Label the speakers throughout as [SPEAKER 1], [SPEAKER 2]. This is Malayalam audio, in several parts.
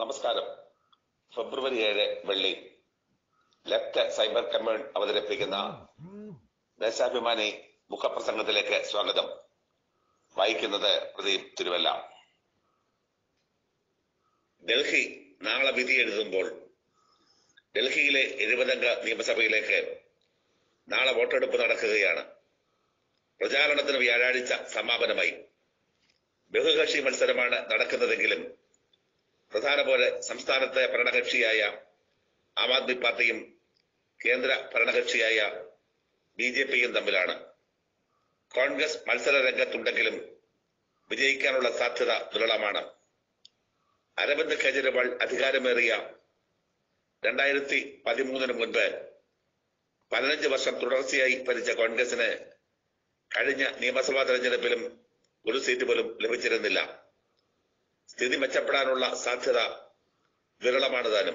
[SPEAKER 1] നമസ്കാരം ഫെബ്രുവരി ഏഴ് വെള്ളി ലെഫ്റ്റ് സൈബർ കമ്മ്യൂൺ അവതരിപ്പിക്കുന്ന ദേശാഭിമാനി മുഖപ്രസംഗത്തിലേക്ക് സ്വാഗതം വായിക്കുന്നത് പ്രദീപ് തിരുവല്ല ഡൽഹി നാളെ വിധി എഴുതുമ്പോൾ ഡൽഹിയിലെ എഴുപതംഗ നിയമസഭയിലേക്ക് നാളെ വോട്ടെടുപ്പ് നടക്കുകയാണ് പ്രചാരണത്തിന് വ്യാഴാഴ്ച സമാപനമായി ബഹുകക്ഷി മത്സരമാണ് നടക്കുന്നതെങ്കിലും പ്രധാന പോലെ സംസ്ഥാനത്തെ ഭരണകക്ഷിയായ ആം ആദ്മി പാർട്ടിയും കേന്ദ്ര ഭരണകക്ഷിയായ ബി ജെ പിയും തമ്മിലാണ് കോൺഗ്രസ് മത്സര രംഗത്തുണ്ടെങ്കിലും വിജയിക്കാനുള്ള സാധ്യത വിരളമാണ് അരവിന്ദ് കെജ്രിവാൾ അധികാരമേറിയ രണ്ടായിരത്തി പതിമൂന്നിന് മുൻപ് പതിനഞ്ച് വർഷം തുടർച്ചയായി ഭരിച്ച കോൺഗ്രസിന് കഴിഞ്ഞ നിയമസഭാ തെരഞ്ഞെടുപ്പിലും ഒരു സീറ്റ് പോലും ലഭിച്ചിരുന്നില്ല സ്ഥിതി മെച്ചപ്പെടാനുള്ള സാധ്യത വിരളമാണ് താനും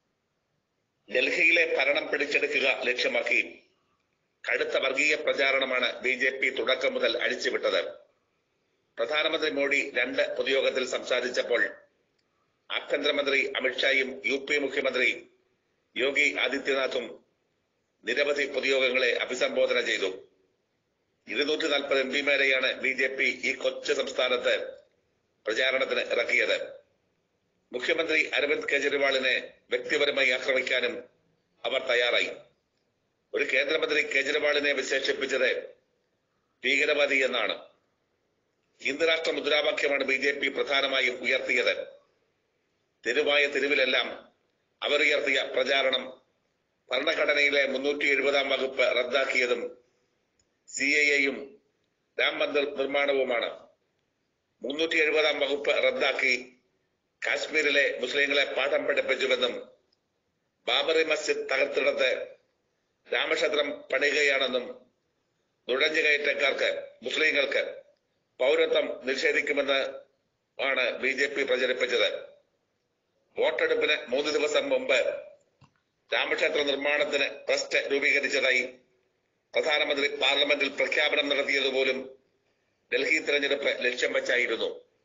[SPEAKER 1] ഡൽഹിയിലെ ഭരണം പിടിച്ചെടുക്കുക ലക്ഷ്യമാക്കി കടുത്ത വർഗീയ പ്രചാരണമാണ് ബി ജെ പി തുടക്കം മുതൽ അഴിച്ചുവിട്ടത് പ്രധാനമന്ത്രി മോഡി രണ്ട് പൊതുയോഗത്തിൽ സംസാരിച്ചപ്പോൾ ആഭ്യന്തരമന്ത്രി അമിത്ഷായും യു പി മുഖ്യമന്ത്രി യോഗി ആദിത്യനാഥും നിരവധി പൊതുയോഗങ്ങളെ അഭിസംബോധന ചെയ്തു ഇരുന്നൂറ്റി നാൽപ്പത് എം പിമാരെയാണ് ബി ജെ പി ഈ കൊച്ചു സംസ്ഥാനത്ത് പ്രചാരണത്തിന് ഇറക്കിയത് മുഖ്യമന്ത്രി അരവിന്ദ് കെജ്രിവാളിനെ വ്യക്തിപരമായി ആക്രമിക്കാനും അവർ തയ്യാറായി ഒരു കേന്ദ്രമന്ത്രി കേജ്രിവാളിനെ വിശേഷിപ്പിച്ചത് ഭീകരവാദി എന്നാണ് ഹിന്ദു രാഷ്ട്ര മുദ്രാവാക്യമാണ് ബി ജെ പി പ്രധാനമായും ഉയർത്തിയത് തെരുവായ തെരുവിലെല്ലാം അവർ ഉയർത്തിയ പ്രചാരണം ഭരണഘടനയിലെ മുന്നൂറ്റി എഴുപതാം വകുപ്പ് റദ്ദാക്കിയതും സി എ എയും രാം മന്ദിർ നിർമ്മാണവുമാണ് മുന്നൂറ്റി എഴുപതാം വകുപ്പ് റദ്ദാക്കി കാശ്മീരിലെ മുസ്ലിങ്ങളെ പാഠം പഠിപ്പിച്ചുവെന്നും ബാബറി മസ്ജിദ് തകർത്തിടത്ത് രാമക്ഷേത്രം പണിയുകയാണെന്നും നുഴഞ്ഞുകയറ്റക്കാർക്ക് മുസ്ലിങ്ങൾക്ക് പൗരത്വം നിഷേധിക്കുമെന്ന് ആണ് ബി ജെ പി പ്രചരിപ്പിച്ചത് വോട്ടെടുപ്പിന് മൂന്ന് ദിവസം മുമ്പ് രാമക്ഷേത്ര നിർമ്മാണത്തിന് ട്രസ്റ്റ് രൂപീകരിച്ചതായി പ്രധാനമന്ത്രി പാർലമെന്റിൽ പ്രഖ്യാപനം നടത്തിയതുപോലും ഡൽഹി തെരഞ്ഞെടുപ്പ് ലക്ഷ്യം വെച്ചായിരുന്നു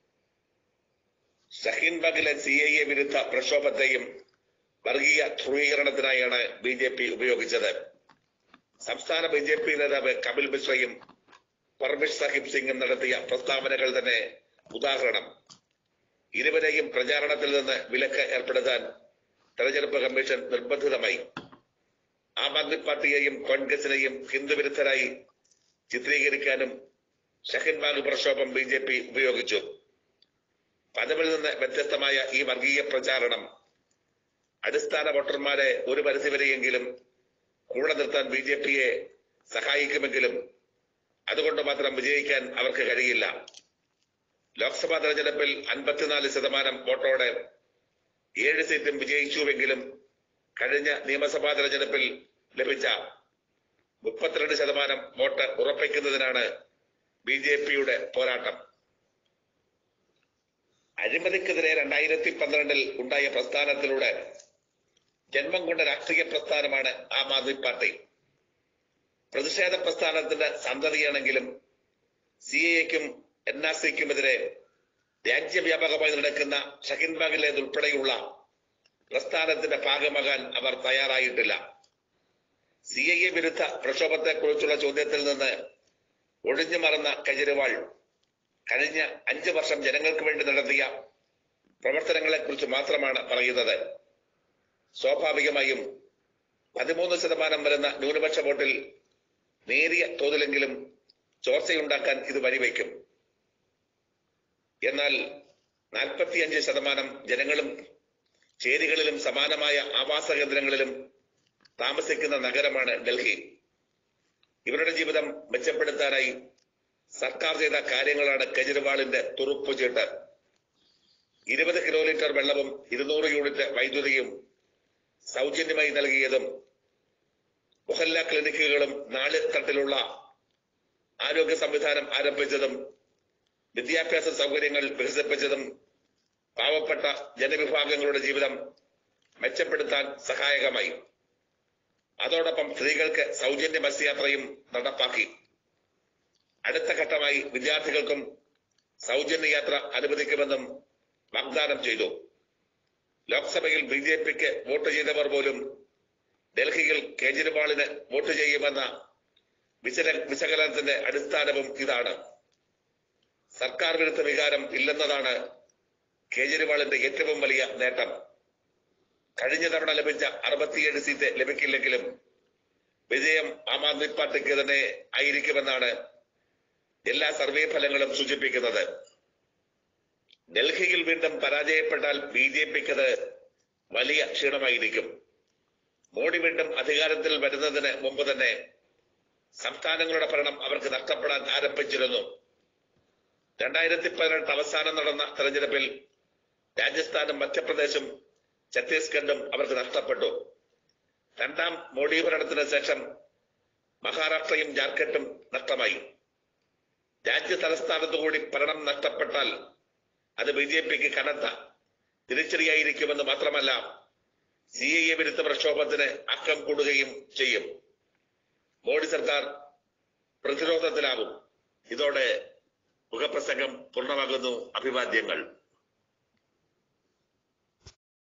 [SPEAKER 1] ഷഹീൻബാഗിലെ സി ഐ എ വിരുദ്ധ പ്രക്ഷോഭത്തെയും വർഗീയ ധ്രുവീകരണത്തിനായാണ് ബി ജെ പി ഉപയോഗിച്ചത് സംസ്ഥാന ബി ജെ പി നേതാവ് കപിൽ മിശ്രയും പർമിഷ് സാഹിബ് സിംഗും നടത്തിയ പ്രസ്താവനകൾ തന്നെ ഉദാഹരണം ഇരുവരെയും പ്രചാരണത്തിൽ നിന്ന് വിലക്ക് ഏർപ്പെടുത്താൻ തെരഞ്ഞെടുപ്പ് കമ്മീഷൻ നിർബന്ധിതമായി ആം ആദ്മി പാർട്ടിയെയും കോൺഗ്രസിനെയും ഹിന്ദുവിരുദ്ധരായി ചിത്രീകരിക്കാനും ഷഹിൻബാഗ് പ്രക്ഷോഭം ബി ജെ പി ഉപയോഗിച്ചു പദവിൽ നിന്ന് വ്യത്യസ്തമായ ഈ വർഗീയ പ്രചാരണം അടിസ്ഥാന വോട്ടർമാരെ ഒരു പരിധിവരെയെങ്കിലും കൂടെ നിർത്താൻ ബി ജെ പിയെ സഹായിക്കുമെങ്കിലും അതുകൊണ്ട് മാത്രം വിജയിക്കാൻ അവർക്ക് കഴിയില്ല ലോക്സഭാ തെരഞ്ഞെടുപ്പിൽ അൻപത്തിനാല് ശതമാനം വോട്ടോടെ ഏഴ് സീറ്റും വിജയിച്ചുവെങ്കിലും കഴിഞ്ഞ നിയമസഭാ തെരഞ്ഞെടുപ്പിൽ ലഭിച്ച മുപ്പത്തിരണ്ട് ശതമാനം വോട്ട് ഉറപ്പിക്കുന്നതിനാണ് ബി ജെ പിയുടെ പോരാട്ടം അഴിമതിക്കെതിരെ രണ്ടായിരത്തി പന്ത്രണ്ടിൽ ഉണ്ടായ പ്രസ്ഥാനത്തിലൂടെ ജന്മം കൊണ്ട രാഷ്ട്രീയ പ്രസ്ഥാനമാണ് ആം ആദ്മി പാർട്ടി പ്രതിഷേധ പ്രസ്ഥാനത്തിന്റെ സന്തതിയാണെങ്കിലും സി എക്കും എൻ ആർ സിക്കുമെതിരെ രാജ്യവ്യാപകമായി നടക്കുന്ന ഷഹിൻബാഗിലേതുൾപ്പെടെയുള്ള പ്രസ്ഥാനത്തിന്റെ ഭാഗമാകാൻ അവർ തയ്യാറായിട്ടില്ല സി ഐ എ വിരുദ്ധ പ്രക്ഷോഭത്തെ കുറിച്ചുള്ള ചോദ്യത്തിൽ നിന്ന് ഒഴിഞ്ഞു മറന്ന കെജ്രിവാൾ കഴിഞ്ഞ അഞ്ചു വർഷം ജനങ്ങൾക്ക് വേണ്ടി നടത്തിയ പ്രവർത്തനങ്ങളെ കുറിച്ച് മാത്രമാണ് പറയുന്നത് സ്വാഭാവികമായും പതിമൂന്ന് ശതമാനം വരുന്ന ന്യൂനപക്ഷ വോട്ടിൽ നേരിയ തോതിലെങ്കിലും ചോർച്ചയുണ്ടാക്കാൻ ഇത് വഴിവെക്കും എന്നാൽ നാൽപ്പത്തിയഞ്ച് ശതമാനം ജനങ്ങളും ചേരികളിലും സമാനമായ ആവാസ കേന്ദ്രങ്ങളിലും താമസിക്കുന്ന നഗരമാണ് ഡൽഹി ഇവരുടെ ജീവിതം മെച്ചപ്പെടുത്താനായി സർക്കാർ ചെയ്ത കാര്യങ്ങളാണ് കെജ്രിവാളിന്റെ തുറുപ്പുചീട്ട് ഇരുപത് കിലോ ലിറ്റർ വെള്ളവും ഇരുന്നൂറ് യൂണിറ്റ് വൈദ്യുതിയും സൗജന്യമായി നൽകിയതും മൊഹല്ല ക്ലിനിക്കുകളും നാല് തട്ടിലുള്ള ആരോഗ്യ സംവിധാനം ആരംഭിച്ചതും വിദ്യാഭ്യാസ സൗകര്യങ്ങൾ വികസിപ്പിച്ചതും പാവപ്പെട്ട ജനവിഭാഗങ്ങളുടെ ജീവിതം മെച്ചപ്പെടുത്താൻ സഹായകമായി അതോടൊപ്പം സ്ത്രീകൾക്ക് സൗജന്യ ബസ് യാത്രയും നടപ്പാക്കി അടുത്ത ഘട്ടമായി വിദ്യാർത്ഥികൾക്കും സൗജന്യ യാത്ര അനുവദിക്കുമെന്നും വാഗ്ദാനം ചെയ്തു ലോക്സഭയിൽ ബി ജെ പിക്ക് വോട്ട് ചെയ്തവർ പോലും ഡൽഹിയിൽ കേജ്രിവാളിന് വോട്ട് ചെയ്യുമെന്ന വിശല വിശകലനത്തിന്റെ അടിസ്ഥാനവും ഇതാണ് സർക്കാർ വിരുദ്ധ വികാരം ഇല്ലെന്നതാണ് കേജ്രിവാളിന്റെ ഏറ്റവും വലിയ നേട്ടം കഴിഞ്ഞ തവണ ലഭിച്ച അറുപത്തിയേഴ് സീറ്റ് ലഭിക്കില്ലെങ്കിലും വിജയം ആം ആദ്മി പാർട്ടിക്ക് തന്നെ ആയിരിക്കുമെന്നാണ് എല്ലാ സർവേ ഫലങ്ങളും സൂചിപ്പിക്കുന്നത് ഡൽഹിയിൽ വീണ്ടും പരാജയപ്പെട്ടാൽ ബി ജെ പിക്കത് വലിയ ക്ഷീണമായിരിക്കും മോഡി വീണ്ടും അധികാരത്തിൽ വരുന്നതിന് മുമ്പ് തന്നെ സംസ്ഥാനങ്ങളുടെ ഭരണം അവർക്ക് നഷ്ടപ്പെടാൻ ആരംഭിച്ചിരുന്നു രണ്ടായിരത്തി പതിനെട്ട് അവസാനം നടന്ന തെരഞ്ഞെടുപ്പിൽ രാജസ്ഥാനും മധ്യപ്രദേശും ഛത്തീസ്ഗഡും അവർക്ക് നഷ്ടപ്പെട്ടു രണ്ടാം മോഡി ഭരണത്തിന് ശേഷം മഹാരാഷ്ട്രയും ജാർഖണ്ഡും നഷ്ടമായി രാജ്യ തലസ്ഥാനത്തു കൂടി ഭരണം നഷ്ടപ്പെട്ടാൽ അത് ബി ജെ പിക്ക് കനത്ത തിരിച്ചടിയായിരിക്കുമെന്ന് മാത്രമല്ല സി ഐ എ വിരുദ്ധ പ്രക്ഷോഭത്തിന് അക്കം കൂടുകയും ചെയ്യും മോഡി സർക്കാർ പ്രതിരോധത്തിലാകും ഇതോടെ മുഖപ്രസംഗം പൂർണ്ണമാകുന്നു അഭിവാദ്യങ്ങൾ